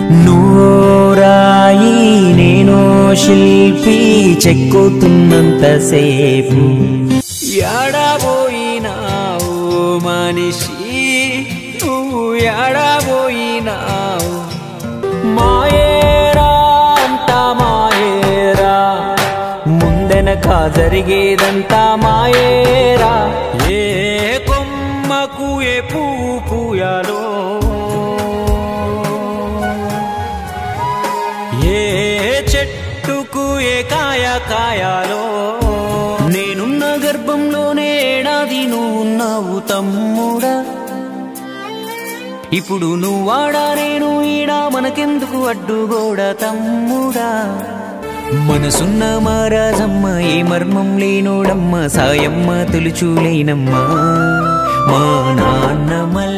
నూరాయి నేను శిల్పి చెక్కుతున్నంతసేపు ఎడబోయినావు మనిషి నువ్వు ఎడబోయినావు మాయేరా అంత మాయేరా ముందెనక జరిగేదంతా మాయేరా ఏ కొమ్మకు ఏ పువ్వు పూయాలో ఏ చెట్టుకు ఏ కాయ కాయాలో నేనున్న గర్భంలోనే ఏడాది నువ్వు ఉన్నావు తమ్ముడా ఇప్పుడు నువ్వాడా నేను ఈడా మనకెందుకు అడ్డుగోడ తమ్ముడా మనసున్న మారాజమ్మ ఏ మర్మం లేనోడమ్మ సాయమ్మ తొలుచులేనమ్మ మా నాన్న మల్ల